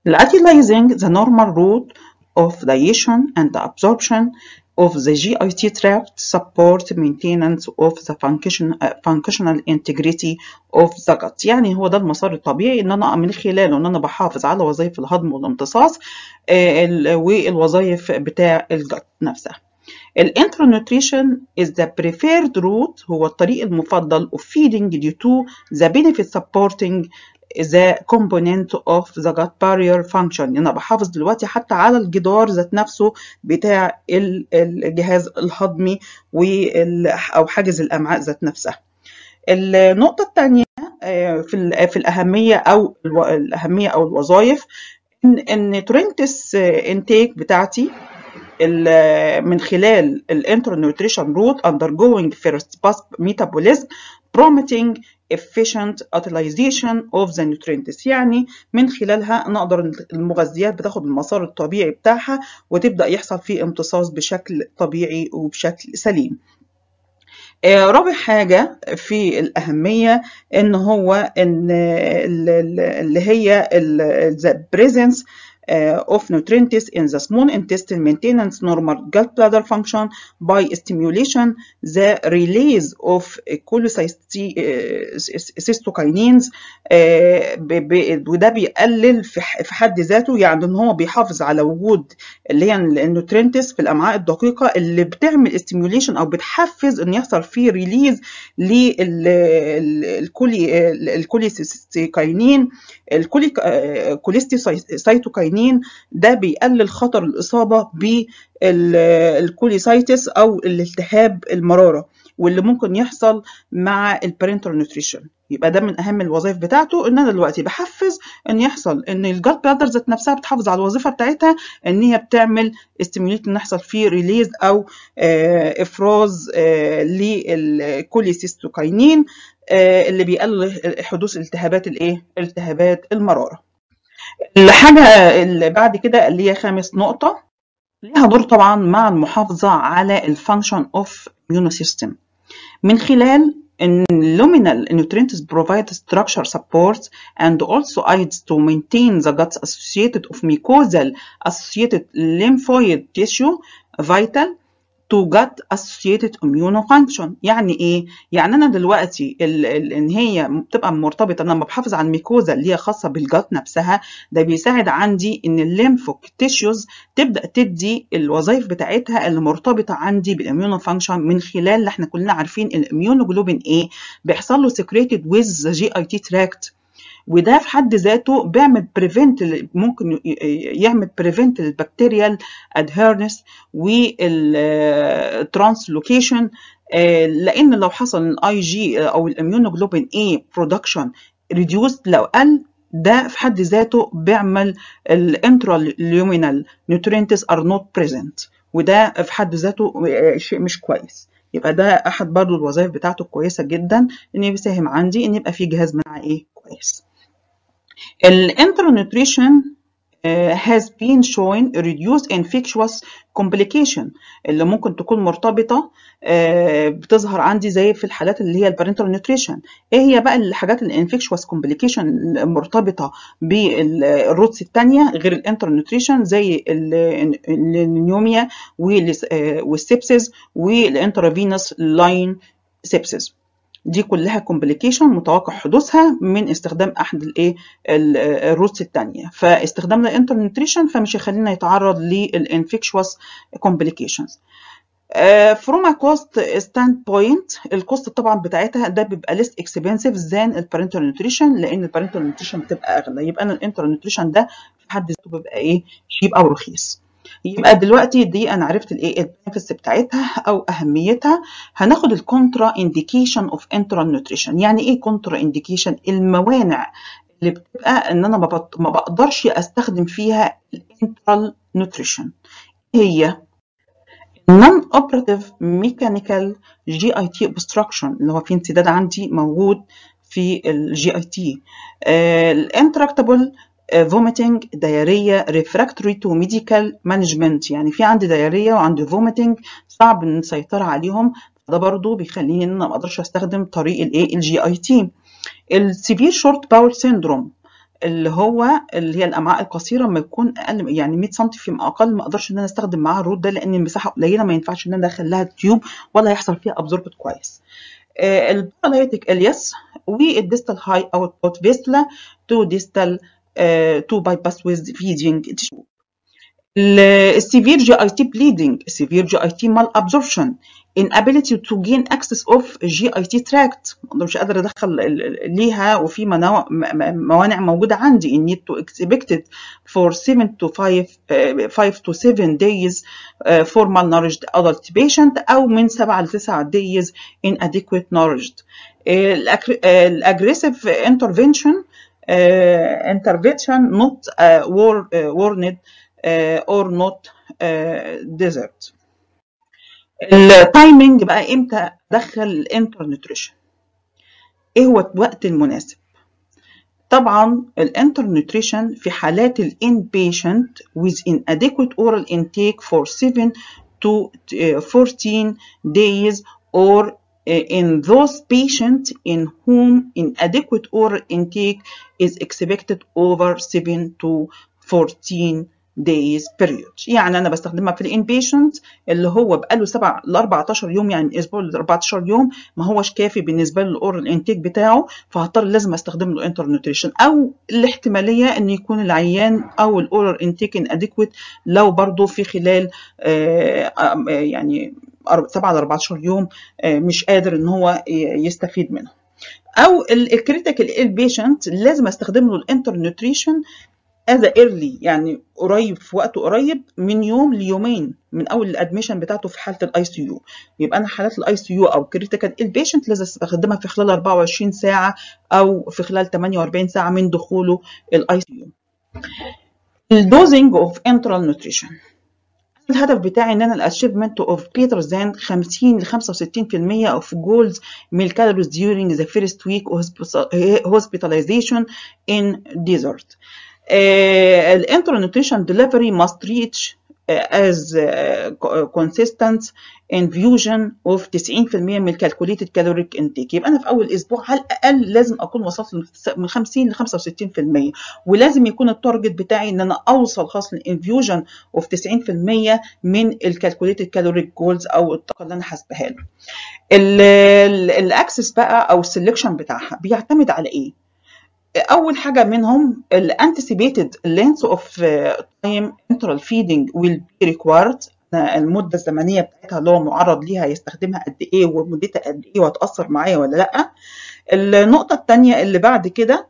utilizing the normal route of digestion and absorption of the GIT tract support maintenance of the function, uh, functional integrity of the gut يعني هو ده المسار الطبيعي ان انا من خلاله ان انا بحافظ على وظائف الهضم والامتصاص آه والوظائف بتاع الجت نفسها الانترونيوتريشن is the preferred route هو الطريق المفضل of feeding due to the benefit supporting the component of the gut barrier function انا بحافظ دلوقتي حتى على الجدار ذات نفسه بتاع الجهاز الهضمي او حاجز الامعاء ذات نفسها النقطة الثانية في في الأهمية أو الأهمية أو الوظائف إن إن ترنتس انتيك بتاعتي من خلال الانترنيوتريشن روت undergoing first pass metabolism promoting efficient utilization of the nutrients يعني من خلالها نقدر المغذيات بتاخد المسار الطبيعي بتاعها وتبدأ يحصل فيه امتصاص بشكل طبيعي وبشكل سليم رابع حاجة في الأهمية إن هو إن اللي هي the presence uh, of nutrients in the small intestine maintenance normal gallbladder function by stimulation the release of cholecystokines وده بيقلل في حد ذاته يعني ان هو بيحافظ على وجود اللي هي النوترينتس في الامعاء الدقيقه اللي بتعمل ستيميوليشن او بتحفز ان يحصل فيه ريليز للكوليستيكاينين الكوليستيسايتوكاينين ده بيقلل خطر الإصابة بالكوليسايتس أو الالتهاب المرارة واللي ممكن يحصل مع البارنتال نوتريشن يبقى ده من اهم الوظائف بتاعته ان انا دلوقتي بحفز ان يحصل ان الجات بلادر ذات نفسها بتحافظ على الوظيفه بتاعتها ان هي بتعمل استيميوليت ان يحصل فيه ريليز او افراز للكوليسيستوكاينين اللي بيقلل حدوث التهابات الايه التهابات المراره الحاجه اللي بعد كده اللي هي خامس نقطه ليها دور طبعا مع المحافظه على الفانكشن اوف immune system من خلال ان luminal nutrients provide structure support and also aids to maintain the guts associated of mucosal associated lymphoid tissue vital to gut associated immune function يعني ايه يعني انا دلوقتي ال ال ان هي بتبقى مرتبطه انا لما بحافظ على الميكوزا اللي هي خاصه بالجات نفسها ده بيساعد عندي ان الليمفوك تيشوز تبدا تدي الوظائف بتاعتها اللي مرتبطه عندي بالاميونو فانكشن من خلال اللي احنا كلنا عارفين الاميونوجلوبين ايه بيحصل له سكريتد ويز جي اي تي تراكت وده في حد ذاته بيعمل بريفنت ممكن يعمل بريفنت البكتيريال ادهيرنس والترانسلوكيشن لان لو حصل الاي جي او الاميونوجلوبين اي برودكشن ريديوس لو قل ده في حد ذاته بيعمل الانتراليومينال نيوترينتس ار نوت بريزنت وده في حد ذاته شيء مش كويس يبقى ده احد برضو الوظائف بتاعته كويسه جدا ان بيساهم عندي ان يبقى في جهاز مناعي ايه كويس الانترونيوتريشن has been shown reduce infectious complication اللي ممكن تكون مرتبطة بتظهر عندي زي في الحالات اللي هي البارنتال نيوتريشن ايه هي بقى الحاجات الانفكشوس كومبليكيشن المرتبطة بالروتس التانية غير الانتر نيوتريشن زي النيوميا والسبسز والانترافينوس لاين سبسز دي كلها كومبليكيشن متوقع حدوثها من استخدام احد الايه الروتس الثانيه فاستخدامنا الانتر نيوتريشن فمش هيخلينا يتعرض للانفكشوس كومبليكيشنز فروم ا كوست ستاند بوينت الكوست طبعا بتاعتها ده بيبقى ليس اكسبنسيف ذان البارنتال نيوتريشن لان البارنتال نيوتريشن بتبقى اغلى يبقى انا الانتر نيوتريشن ده في حد ذاته بيبقى ايه شيب او رخيص يبقى دلوقتي دي انا عرفت الايه البنفيتس بتاعتها او اهميتها هناخد الكونترا انديكيشن اوف انترال نيوتريشن يعني ايه كونترا انديكيشن الموانع اللي بتبقى ان انا ما بقدرش استخدم فيها الانترال نيوتريشن هي non operative mechanical GIT obstruction اللي هو في انسداد عندي موجود في الجي اي تي الانتراكتابل فوميتنج دايريا ريفراكتوري تو ميديكال مانجمنت يعني في عندي دايريا وعندي فوميتنج صعب السيطرة عليهم ده برضو بيخليني ان انا ما اقدرش استخدم طريق الايه الجي اي تي السيفير شورت باول سيندروم اللي هو اللي هي الامعاء القصيره لما يكون اقل يعني 100 سم فيما اقل ما اقدرش ان انا استخدم معاها الروت ده لان المساحه قليله ما ينفعش ان انا ادخل لها تيوب ولا هيحصل فيها ابزوربت كويس الباراليتيك الياس والديستال هاي اوتبوت فيستلا تو ديستال تو باي باس ويز فيدنج السيفير جي اي تي بليدنج السيفير جي اي تي مال ابزوربشن inability to gain access of GIT tract مش قادر ادخل ليها وفي موانع موجوده عندي in need to expected for 7 to 5 uh, 5 to 7 days uh, for malnourished adult patient او من 7 ل 9 days inadequate nourished الaggressive intervention uh, intervention not uh, war, uh, warned uh, or not uh, desert التايمنج بقى امتى ادخل الانتر نيوتريشن ايه هو الوقت المناسب طبعا الانتر نيوتريشن في حالات الان بيشنت with inadequate oral intake for 7 to 14 days or in those patients in whom inadequate oral intake is expected over 7 to 14 days period يعني انا بستخدمها في الان بيشنت اللي هو بقاله 7 ل 14 يوم يعني من اسبوع ل 14 يوم ما هوش كافي بالنسبه للاورال انتيك بتاعه فهضطر لازم استخدم له انتر نيوتريشن او الاحتماليه ان يكون العيان او الاورال انتيك ان اديكويت لو برضه في خلال آه يعني 7 ل 14 يوم آه مش قادر ان هو يستفيد منه او الكريتيكال ال بيشنت لازم استخدم له الانتر نيوتريشن از ايرلي يعني قريب في وقت قريب من يوم ليومين من اول الادميشن بتاعته في حاله الاي سي يو يبقى انا حالات الاي سي يو او كريتيكال البيشنت لازم استخدمها في خلال 24 ساعه او في خلال 48 ساعه من دخوله الاي سي يو الدوزنج اوف انترال نوتريشن الهدف بتاعي ان انا الاتشيفمنت اوف greater than 50 ل 65% اوف جولز من الكالوريز during the first week of hospitalization in desert. الانترال نوتريشن ديليفري must reach as consistent infusion of 90% من الكالكوليتد كالوريك انتيك يبقى انا في اول اسبوع على الاقل لازم اكون وصلت من 50 ل 65% ولازم يكون التارجت بتاعي ان انا اوصل خاص للانفيوجن اوف 90% من الكالكوليتد كالوريك جولز او الطاقه اللي انا حاسبها له الاكسس بقى او السلكشن بتاعها بيعتمد على ايه اول حاجه منهم الانتسيبيتد length of time enteral feeding will be required المده الزمنيه بتاعتها اللي هو معرض ليها يستخدمها قد ايه ومدتها قد ايه وهتاثر معايا ولا لا النقطه الثانيه اللي بعد كده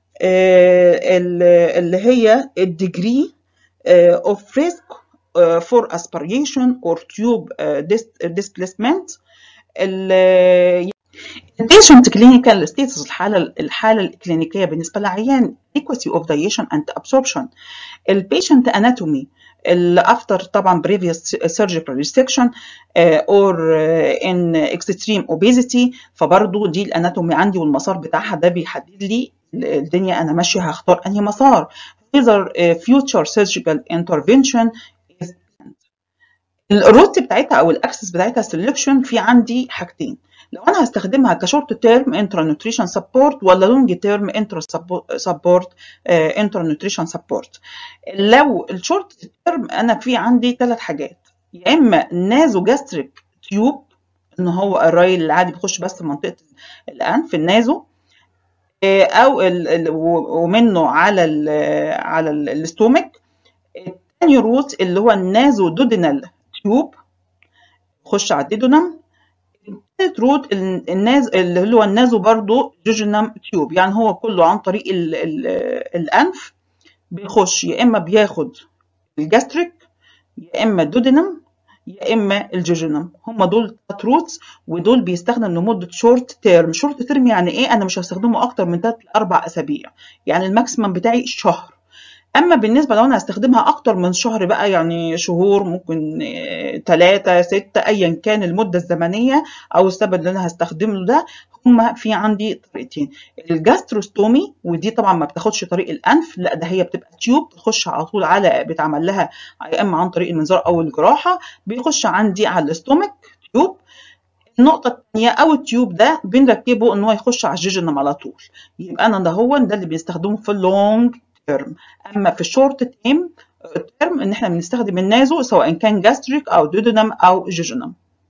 اللي هي الديجري of risk for aspiration or tube displacement البيشنت كلينيكال ستيتس الحاله الحاله الكلينيكيه بالنسبه للعيان equity of digestion and absorption البيشنت anatomy after طبعا previous surgical resection uh, or uh, in extreme obesity فبرضو دي الاناتومي عندي والمسار بتاعها ده بيحدد لي الدنيا انا ماشيه هختار انهي مسار whether uh, future surgical intervention is الروت بتاعتها او الاكسس بتاعتها سelection في عندي حاجتين لو انا هستخدمها كشورت تيرم انترا نوتريشن سبورت ولا لونج تيرم انترا سبورت انترا نوتريشن سبورت لو الشورت تيرم انا في عندي ثلاث حاجات يا اما نازو جاستريك تيوب ان هو الرايل العادي بيخش بس منطقه الانف النازو او ال ومنه على ال على الاستومك الثاني روت اللي هو النازو دودينال تيوب يخش على الديدونم الثالث روت الناز اللي هو النازو برضو جوجينم تيوب يعني هو كله عن طريق ال ال الانف بيخش يا اما بياخد الجاستريك يا اما الدودينم يا اما الجوجينم هم دول ثلاث روتس ودول بيستخدم لمده شورت تيرم شورت تيرم يعني ايه انا مش هستخدمه اكتر من 3 اربع اسابيع يعني الماكسيمم بتاعي شهر اما بالنسبه لو انا هستخدمها اكتر من شهر بقى يعني شهور ممكن ثلاثة ستة ايا كان المده الزمنيه او السبب اللي انا هستخدمه ده هما في عندي طريقتين الجاستروستومي ودي طبعا ما بتاخدش طريق الانف لا ده هي بتبقى تيوب تخش على طول على بيتعمل لها يا اما عن طريق المنظار او الجراحه بيخش عندي على الاستومك تيوب النقطة الثانية أو التيوب ده بنركبه إن هو يخش على الجيجنم على طول يبقى أنا ده هو ده اللي بنستخدمه في اللونج تيرم أما في الشورت تيرم تيرم إن إحنا بنستخدم النازو سواء كان جاستريك أو دودونم أو جيجنم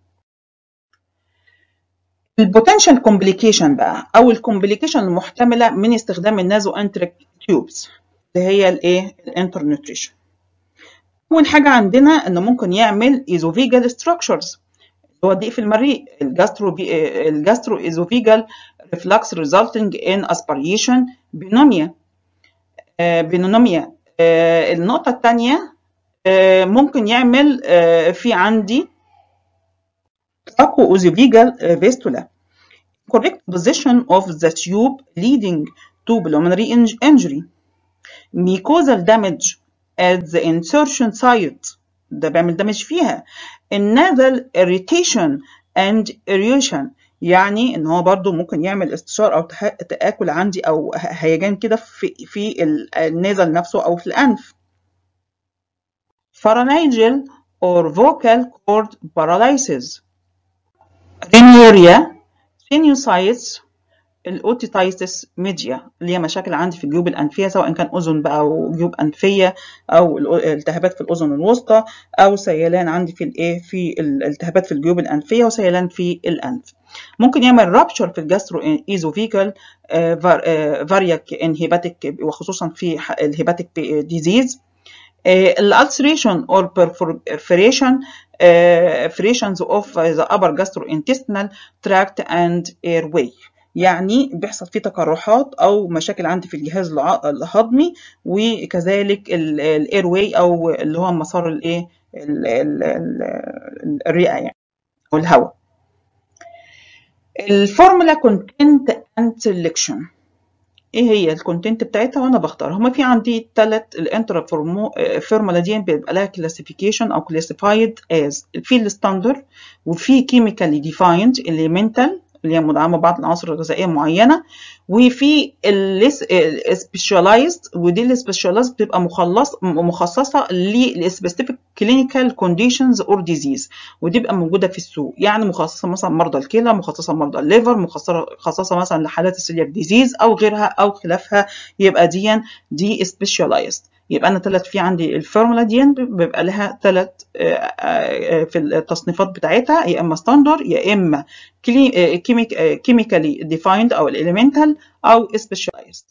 البوتنشال كومبليكيشن بقى او الكومبليكيشن المحتمله من استخدام النازو انتريك تيوبس اللي هي الايه الانترنيوتريشن اول حاجه عندنا انه ممكن يعمل ايزوفيجال ستراكشرز هو ضيق في المريء الجاسترو بي الجاسترو ايزوفيجال ريفلكس ريزلتنج ان اسبريشن بينوميا بينوميا النقطه الثانيه ممكن يعمل في عندي tracheoesophageal fistula. Correct position of the tube leading to pulmonary injury. Mucosal damage at the insertion site ده بيعمل دمج فيها. النازل irritation and erosion يعني ان هو برضو ممكن يعمل استشار او تآكل عندي او هيجان كده في في النازل نفسه او في الانف. Pharyngeal or vocal cord paralysis رينيوريا سينيوسايتس الاوتيتايتس ميديا اللي هي مشاكل عندي في الجيوب الانفيه سواء كان اذن بقى او جيوب انفيه او التهابات في الاذن الوسطى او سيلان عندي في الايه في الالتهابات في الجيوب الانفيه وسيلان في الانف ممكن يعمل رابشر في الجاسترو ايزوفيكال فارياك ان هيباتيك وخصوصا في الهيباتيك ديزيز الالسريشن or perforation perforations of the upper gastrointestinal tract and airway يعني بيحصل فيه تقرحات او مشاكل عندي في الجهاز الهضمي وكذلك الاير واي او اللي هو مسار الايه الرئه يعني او الهواء الفورمولا كونتنت اند سelection ايه هي الكونتنت بتاعتها وانا بختار هما في عندي ثلاث الانترا فورمولا دي بيبقى لها كلاسيفيكيشن او كلاسيفايد از في الستاندر وفي كيميكالي ديفايند اليمنتال اللي هي مدعمه بعض العناصر الغذائيه معينه وفي السبيشاليزد ودي السبيشاليزد بتبقى مخلص مخصصه للسبيسيفيك كلينيكال كونديشنز اور ديزيز ودي بتبقى موجوده في السوق يعني مخصصه مثلا مرضى الكلى مخصصه مرضى الليفر مخصصه مثلا لحالات السيلياك ديزيز او غيرها او خلافها يبقى دي دي سبيشاليزد يبقى انا ثلاث في عندي الفورمولا دي بيبقى لها ثلاث في التصنيفات بتاعتها يا اما ستاندر يا اما كيميكالي ديفايند او الاليمنتال او سبيشاليزد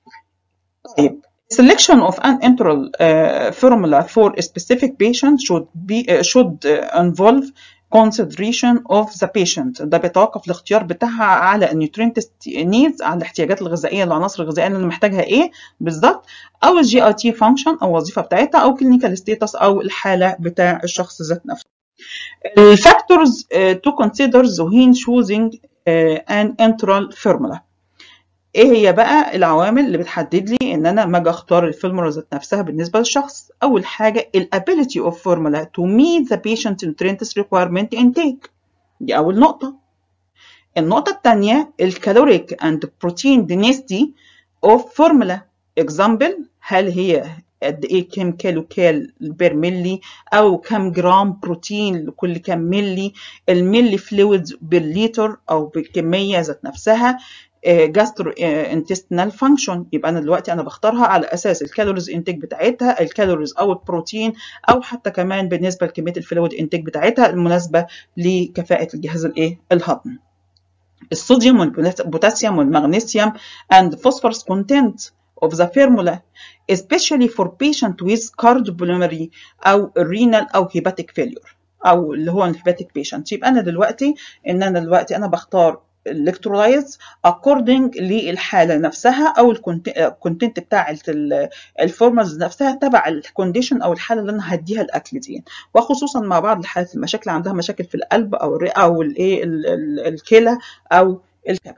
طيب selection of an enteral uh, formula for a specific patient should be uh, should uh, involve consideration of the patient ده بيتوقف الاختيار بتاعها على النيوترينت نيدز على الاحتياجات الغذائيه العناصر الغذائيه اللي انا محتاجها ايه بالظبط او الجي اي تي فانكشن او الوظيفه بتاعتها او كلينيكال ستيتس او الحاله بتاع الشخص ذات نفسه الفاكتورز to consider when choosing an enteral formula ايه هي بقى العوامل اللي بتحدد لي ان انا ما اجي اختار الفورمولا ذات نفسها بالنسبه للشخص اول حاجه الابيليتي اوف فورمولا to meet the patient nutrients requirement intake دي اول نقطه النقطه الثانيه الكالوريك اند بروتين density اوف فورمولا example هل هي قد ايه كام كيلو كال بير ملي او كام جرام بروتين لكل كام ملي الملي فلويدز بالليتر او بالكميه ذات نفسها جاسترو انتستينال فانكشن يبقى انا دلوقتي انا بختارها على اساس الكالوريز انتيك بتاعتها الكالوريز او البروتين او حتى كمان بالنسبه لكميه الفلويد انتيك بتاعتها المناسبه لكفاءه الجهاز الايه الهضمي الصوديوم والبوتاسيوم والمغنيسيوم and phosphorus content of the formula especially for patient with cardiopulmonary او renal او hepatic failure او اللي هو الهيباتيك بيشنت يبقى انا دلوقتي ان انا دلوقتي انا بختار الالكترولايتس according للحاله نفسها او الكونتنت بتاع الفورمز نفسها تبع الكونديشن او الحاله اللي انا هديها الاكل دي وخصوصا مع بعض الحالات المشاكل عندها مشاكل في القلب او الرئه او الايه الكلى او الكبد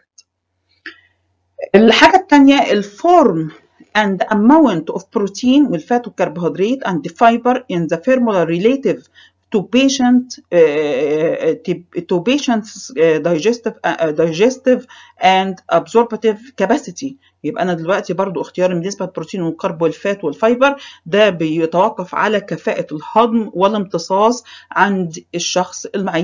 الحاجه الثانيه الفورم and amount of protein والفات والكربوهيدرات and fiber in the formula relative to patient uh, to patient's digestive uh, digestive and absorptive capacity يبقى انا دلوقتي برضو اختياري بالنسبه للبروتين والكرب والفات والفايبر ده بيتوقف على كفاءه الهضم والامتصاص عند الشخص المعيان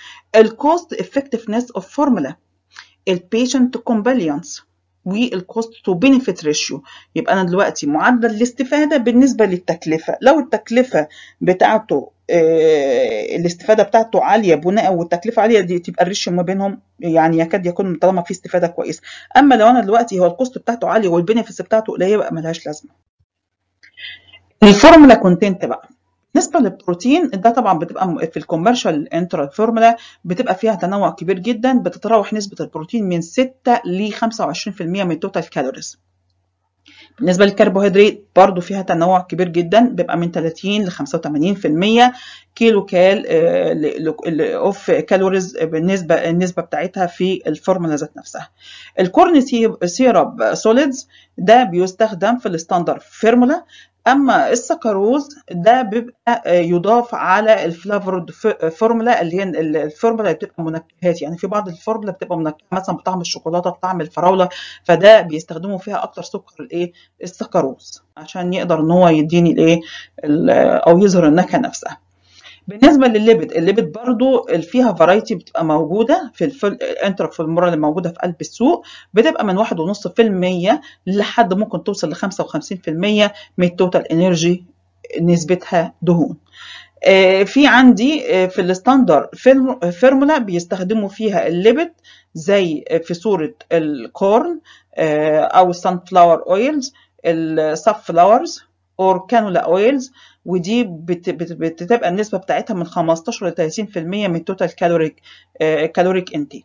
الكوست effectiveness of formula البيشنت compliance والكوست تو بينيفيت ريشيو يبقى انا دلوقتي معدل الاستفاده بالنسبه للتكلفه لو التكلفه بتاعته آه الاستفاده بتاعته عاليه بناء والتكلفه عاليه دي تبقى الريشيو ما بينهم يعني يكاد يكون طالما في استفاده كويسه اما لو انا دلوقتي هو الكوست بتاعته عاليه والبينيفيتس بتاعته قليله بقى ملهاش لازمه الفورمولا كونتنت بقى بالنسبه للبروتين ده طبعا بتبقى في الكوميرشال انترا فورمولا بتبقى فيها تنوع كبير جدا بتتراوح نسبه البروتين من 6 ل 25% من التوتال كالوريز بالنسبه للكربوهيدرات برضو فيها تنوع كبير جدا بيبقى من 30 ل 85% كيلو كال اوف كالوريز بالنسبه النسبه بتاعتها في الفورمولا ذات نفسها الكورن سيرب سوليدز ده بيستخدم في الستاندرد فورمولا اما السكروز ده بيبقى يضاف على الفلافورد فورمولا اللي هي الفورمولا اللي بتبقى منكهات يعني في بعض الفورمولا بتبقى منكهه مثلا بطعم الشوكولاته بطعم الفراوله فده بيستخدموا فيها اكتر سكر الايه السكروز عشان يقدر ان هو يديني الايه او يظهر النكهه نفسها بالنسبه للليبت الليبت برضو فيها فرايتي بتبقى موجوده في الانترافورمولا اللي موجوده في قلب السوق بتبقى من 1.5% لحد ممكن توصل ل 55% من التوتال انرجي نسبتها دهون في عندي في الستاندر فورمولا بيستخدموا فيها الليبت زي في صوره الكورن او السان فلاور اويلز الصف فلاورز اور كانولا اويلز ودي بت بت بتبقى النسبه بتاعتها من 15 ل 30% من التوتال كالوريك كالوريك انتيك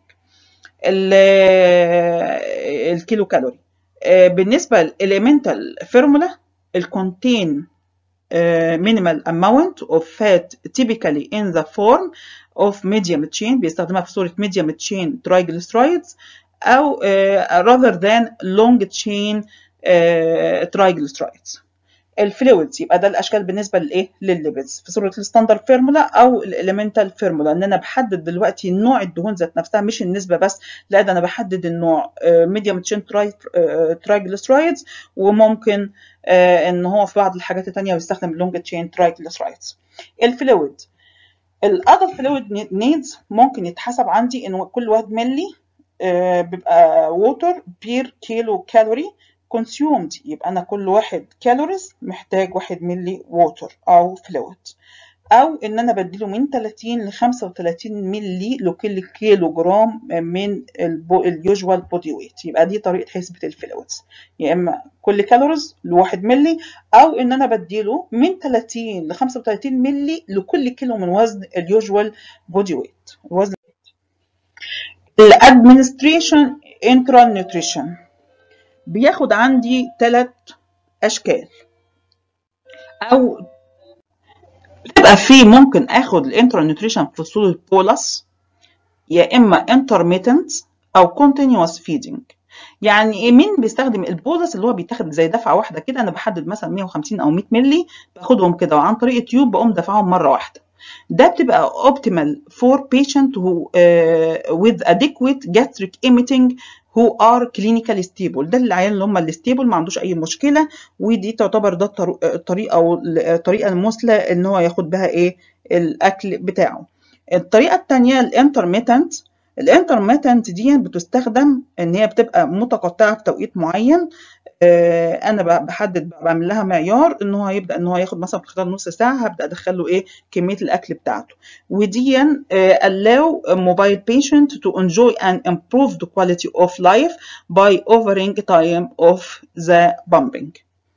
الكيلو كالوري بالنسبه للاليمنتال فورمولا الكونتين minimal amount of fat typically in the form of medium chain بيستخدمها في صورة medium chain triglycerides أو rather than long chain triglycerides الفلويدز يبقى ده الاشكال بالنسبه لايه للليبيدز في صوره الستاندرد فورمولا او الاليمنتال فورمولا ان انا بحدد دلوقتي نوع الدهون ذات نفسها مش النسبه بس لا ده انا بحدد النوع ميديوم تشين ترايجليسرايدز وممكن ان هو في بعض الحاجات الثانيه بيستخدم اللونج تشين ترايجليسرايدز الفلويد الاذر فلويد نيدز ممكن يتحسب عندي ان كل واحد ملي بيبقى ووتر بير كيلو كالوري consumed يبقى أنا كل واحد كالوريز محتاج واحد ملي ووتر أو فلويد أو إن أنا بديله من 30 ل 35 ملي لكل كيلو جرام من اليوجوال بودي ويت يبقى دي طريقة حسبة الفلويدز يا إما كل كالوريز لواحد ملي أو إن أنا بديله من 30 ل 35 ملي لكل كيلو من وزن اليوجوال بودي ويت الوزن الادمنستريشن انترا نيوتريشن بياخد عندي ثلاث اشكال او بتبقى في ممكن اخد الانترا نيوتريشن في صوره بولس يا اما انترميتنت او كونتينوس فيدنج يعني ايه مين بيستخدم البولس اللي هو بيتاخد زي دفعه واحده كده انا بحدد مثلا 150 او 100 مللي باخدهم كده وعن طريق تيوب بقوم دافعهم مره واحده ده بتبقى optimal for patient who uh, with adequate gastric emitting who are clinically stable ده العيال اللي هم الستيبل ما عندوش اي مشكله ودي تعتبر ده الطريقه او الطريقه المثلى ان هو ياخد بها ايه الاكل بتاعه الطريقه الثانيه الانترميتنت الانترميتنت دي بتستخدم ان هي بتبقى متقطعه في توقيت معين آه انا بحدد بعمل لها معيار ان هو هيبدا ان هو ياخد مثلا في خلال نص ساعه هبدا ادخل له ايه كميه الاكل بتاعته ودي آه allow mobile patient to enjoy and improve the quality of life by offering time of the pumping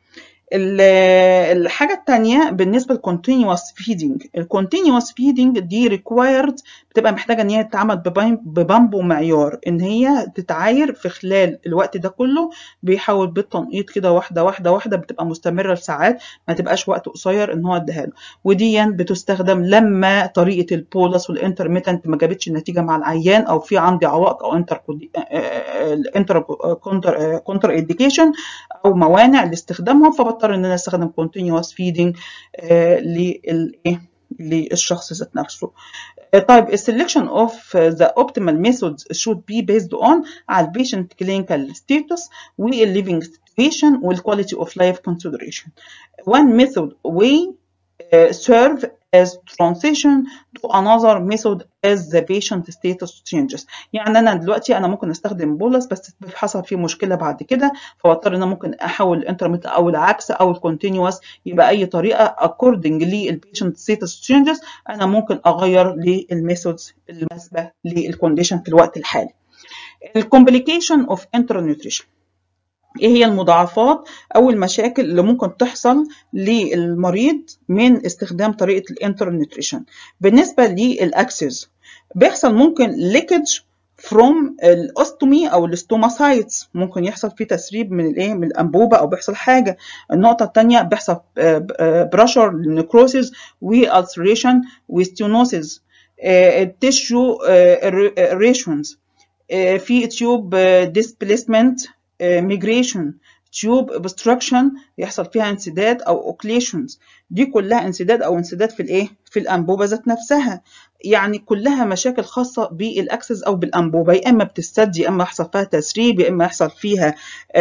الحاجة التانية بالنسبة للcontinuous feeding الcontinuous feeding دي required بتبقى محتاجة ان هي تتعمل ببامب ومعيار ان هي تتعاير في خلال الوقت ده كله بيحاول بالتنقيط كده واحدة واحدة واحدة بتبقى مستمرة لساعات ما تبقاش وقت قصير ان هو اديها له ودي بتستخدم لما طريقة البولس والانترميتنت ما جابتش النتيجة مع العيان او في عندي عوائق او انتر انتر كونتر انديكيشن او موانع لاستخدامهم فبضطر ان انا استخدم continuous feeding للايه للشخص ذات نفسه طيب السelection of the optimal methods should be based on على البيشنت clinical status والliving situation والquality of life consideration one method we uh, serve as transition to another method as the patient status changes يعني انا دلوقتي انا ممكن استخدم بولس بس حصل فيه مشكله بعد كده فاضطر ان انا ممكن احول الانترميت او العكس او الكونتينوس يبقى اي طريقه according للبيشنت ستيتس changes انا ممكن اغير للميثودز المناسبه للكونديشن في الوقت الحالي الكومبليكيشن اوف انترنيوتريشن ايه هي المضاعفات او المشاكل اللي ممكن تحصل للمريض من استخدام طريقه الانترنيوتريشن بالنسبه للاكسس بيحصل ممكن ليكج فروم الاوستومي او الاستوماسايتس ممكن يحصل فيه تسريب من الايه من الانبوبه او بيحصل حاجه النقطه الثانيه بيحصل بريشر نيكروسيس والسريشن وستيونوسيس التيشو ريشنز في تيوب ديسبليسمنت ميجريشن تيوب obstruction يحصل فيها انسداد او اوكليشنز دي كلها انسداد او انسداد في الايه في الانبوبه ذات نفسها يعني كلها مشاكل خاصه بالاكسس او بالانبوبه يا اما بتسد يا اما يحصل فيها تسريب يا اما يحصل فيها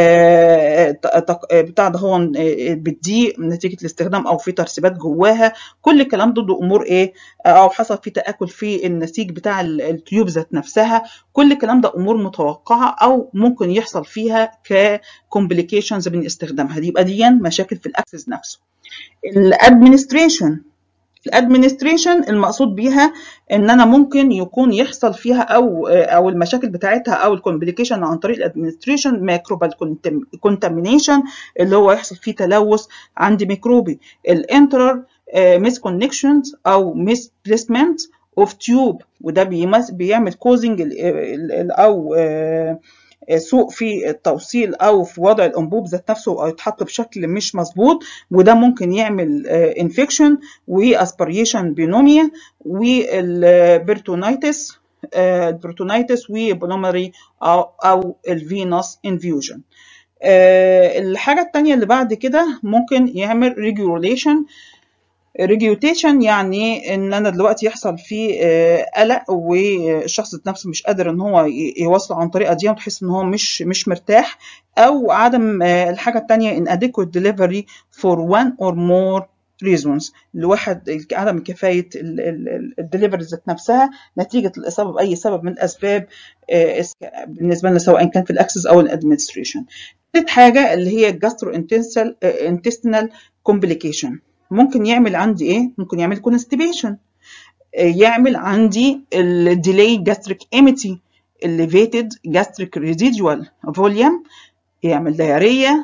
بتاع ده هو بتضيق نتيجه الاستخدام او في ترسيبات جواها كل الكلام ده امور ايه او حصل في تاكل في النسيج بتاع التيوب ذات نفسها كل الكلام ده امور متوقعه او ممكن يحصل فيها ككومبليكيشنز من استخدامها دي يبقى دي مشاكل في الاكسس نفسه الادمنستريشن الادمنستريشن المقصود بيها ان انا ممكن يكون يحصل فيها او او المشاكل بتاعتها او الكومبليكيشن عن طريق الادمنستريشن ميكروبال كونتامينيشن اللي هو يحصل فيه تلوث عند ميكروبي الانترر ميس كونكشنز او ميس بليسمنت اوف تيوب وده بيعمل كوزنج او سوء في التوصيل او في وضع الانبوب ذات نفسه او يتحط بشكل مش مظبوط وده ممكن يعمل انفكشن واسبريشن بينوميا والبرتونيتس البرتونيتس وبلومري او او الفينوس انفيوجن الحاجه الثانيه اللي بعد كده ممكن يعمل ريجوليشن ريجيوتيشن يعني ان انا دلوقتي يحصل فيه قلق والشخص نفسه مش قادر ان هو يوصل عن طريقه دي وتحس ان هو مش مش مرتاح او عدم الحاجه الثانيه inadequate delivery for one or more reasons لواحد عدم كفايه الدليفري ذات نفسها نتيجه الاصابه باي سبب من الاسباب بالنسبه لنا سواء كان في الاكسس او الادمنستريشن ثالث حاجه اللي هي الجاسترو انتستينال كومبليكيشن ممكن يعمل عندي ايه ممكن يعمل كونستيبيشن يعمل عندي الديلي جاستريك ايميتي elevated gastric residual volume يعمل ديارية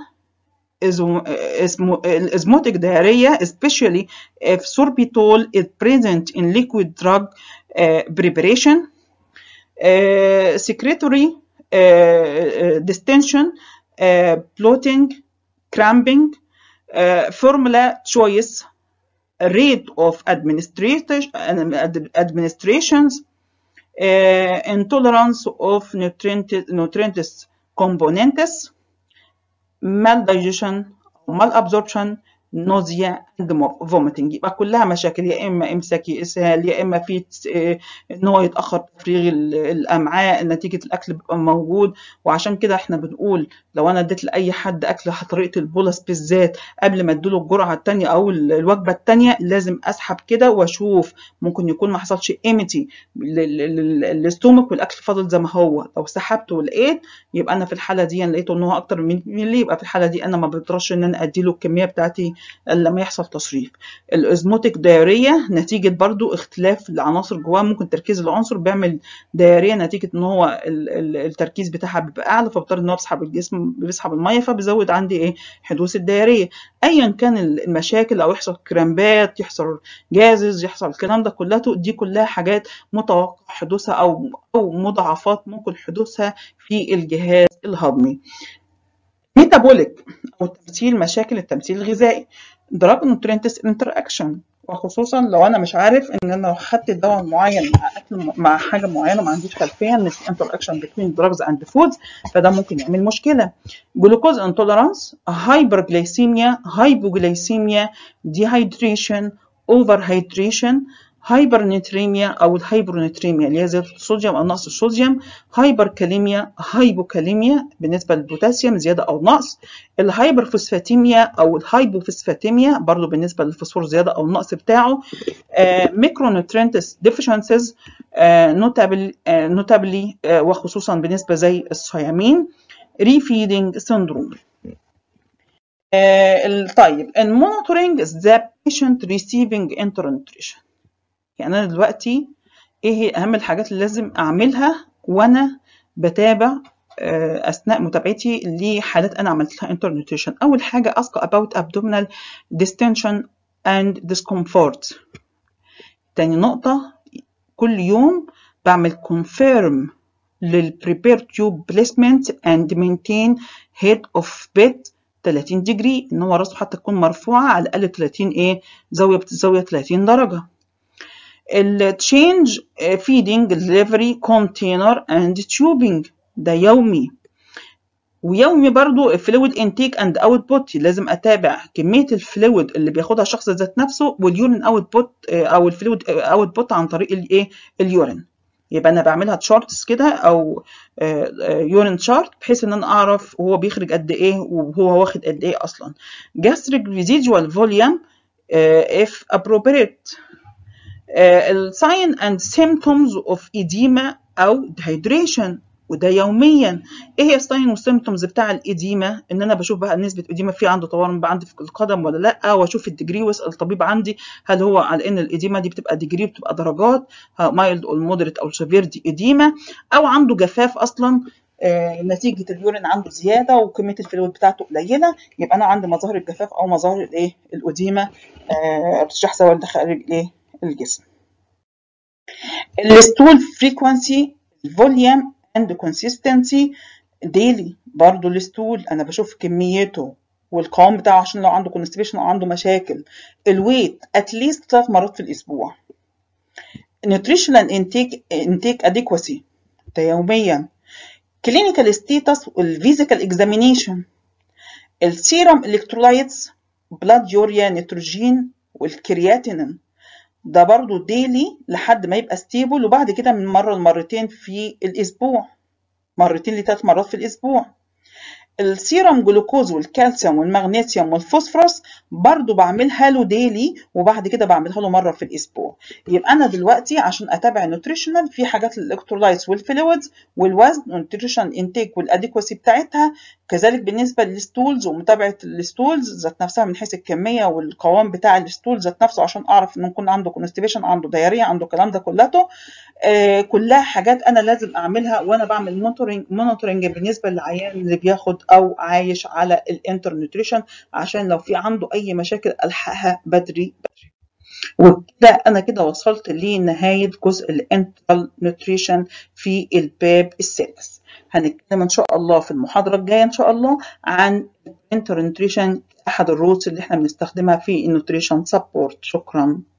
الاسموتيك diarrhea especially if sorbitol is present in liquid drug uh, preparation uh, secretory uh, distension uh, bloating cramping uh, formula choice rate of administration administrations uh, intolerance of nutrient nutrients components maldigestion malabsorption nausea and vomiting يبقى كلها مشاكل يا اما امساك يا اسهال يا اما في ان هو يتاخر تفريغ الامعاء نتيجه الاكل بيبقى موجود وعشان كده احنا بنقول لو انا اديت لاي حد اكل طريقه البولس بالذات قبل ما اديله الجرعه الثانيه او الوجبه الثانيه لازم اسحب كده واشوف ممكن يكون ما حصلش ايميتي للاستومك والاكل فاضل زي ما هو لو سحبته ولقيت يبقى انا في الحاله دي لقيته ان هو اكتر من ملي يبقى في الحاله دي انا ما بقدرش ان انا اديله الكميه بتاعتي لما يحصل تصريف الازموتيك دايريه نتيجه برضو اختلاف العناصر جواه ممكن تركيز العنصر بيعمل دايريه نتيجه ان هو التركيز بتاعها بيبقى اعلى فبضطر ان هو بيسحب الجسم بيسحب الميه فبيزود عندي ايه حدوث الدايريه ايا كان المشاكل او يحصل كرامبات يحصل جازز يحصل الكلام ده كلته دي كلها حاجات متوقع حدوثها او او مضاعفات ممكن حدوثها في الجهاز الهضمي ميتابوليك او تمثيل مشاكل التمثيل الغذائي دراج نوترينتس انتر اكشن وخصوصا لو انا مش عارف ان انا لو خدت دواء معين مع اكل مع حاجه معينه ما عنديش خلفيه ان في انتر اكشن بين دراجز اند فودز فده ممكن يعمل مشكله جلوكوز انتولرانس هايبرجلايسيميا هايبوجلايسيميا ديهايدريشن اوفر هايدريشن هايبرنيتريميا او الهايبرونيتريميا اللي هي زياده الصوديوم او نقص الصوديوم هايبركاليميا هايبوكاليميا بالنسبه للبوتاسيوم زياده او نقص الهايبرفوسفاتيميا او الهايبوفوسفاتيميا برضو بالنسبه للفوسفور زياده او النقص بتاعه ميكرونوترينتس ديفيشنسيز نوتابل نوتابلي وخصوصا بالنسبه زي الصيامين ريفيدنج سيندروم طيب المونيتورنج ذا patient receiving enteral nutrition يعني انا دلوقتي ايه هي اهم الحاجات اللي لازم اعملها وانا بتابع اثناء متابعتي لحالات انا عملت لها enteral nutrition اول حاجه ask about abdominal distension and discomfort تاني نقطه كل يوم بعمل confirm للprepare tube placement and maintain head of bed 30 ديجري ان هو راسه حتى تكون مرفوعه على الاقل 30 ايه زاويه زاويه 30 درجه التشينج فيدنج دليفري كونتينر اند تيوبنج ده يومي ويومي برضو فلويد انتيك اند اوت بوت لازم اتابع كميه الفلويد اللي بياخدها الشخص ذات نفسه واليورين اوت بوت او الفلويد اوت بوت عن طريق الايه اليورين يبقى انا بعملها تشارتس كده او يورين شارت بحيث ان انا اعرف هو بيخرج قد ايه وهو واخد قد ايه اصلا gastric residual volume uh, if appropriate الساين اند symptoms اوف edema او dehydration وده يوميا ايه هي الساين والسيمتومز بتاع الاديمه ان انا بشوف بقى نسبه اديمه في عنده تورم بقى عندي في القدم ولا لا واشوف الديجري واسال الطبيب عندي هل هو على ان الاديمه دي بتبقى ديجري بتبقى درجات مايلد او مودريت او سيفير دي اديمه او عنده جفاف اصلا آه نتيجه اليورين عنده زياده وكميه الفلويد بتاعته قليله يبقى انا عندي مظاهر الجفاف او مظاهر الايه الاديمه آه ارتشاح سواد خارج الايه الجسم الستول فريكوانسي الفوليوم and consistency daily برضو الستول انا بشوف كميته والقوام بتاعه عشان لو عنده constipation او عنده مشاكل الويت اتليست ثلاث مرات في الاسبوع nutritional intake intake adequacy ده يوميا clinical status والphysical examination السيرم electrolytes blood urea نيتروجين والكرياتينين ده برضو ديلي لحد ما يبقى ستيبل وبعد كده من مرة لمرتين في الأسبوع مرتين لثلاث مرات في الأسبوع السيرم جلوكوز والكالسيوم والمغنيسيوم والفوسفورس برضو بعملها له ديلي وبعد كده بعملها له مره في الاسبوع يبقى انا دلوقتي عشان اتابع النوتريشنال في حاجات للالكترولايتس والفلويدز والوزن والنوتريشن انتيك والاديكوسي بتاعتها كذلك بالنسبه للستولز ومتابعه الستولز ذات نفسها من حيث الكميه والقوام بتاع الستول ذات نفسه عشان اعرف ان يكون عنده كونستيبيشن عنده دايريه عنده الكلام ده كلته آه كلها حاجات انا لازم اعملها وانا بعمل مونيتورنج مونيتورنج بالنسبه للعيان اللي بياخد او عايش على الانتر نيوتريشن عشان لو في عنده اي مشاكل الحقها بدري بدري وكده انا كده وصلت لنهايه جزء الانترال نيوتريشن في الباب السادس هنتكلم ان شاء الله في المحاضره الجايه ان شاء الله عن الانتر نيوتريشن احد الروتس اللي احنا بنستخدمها في النيوتريشن سبورت شكرا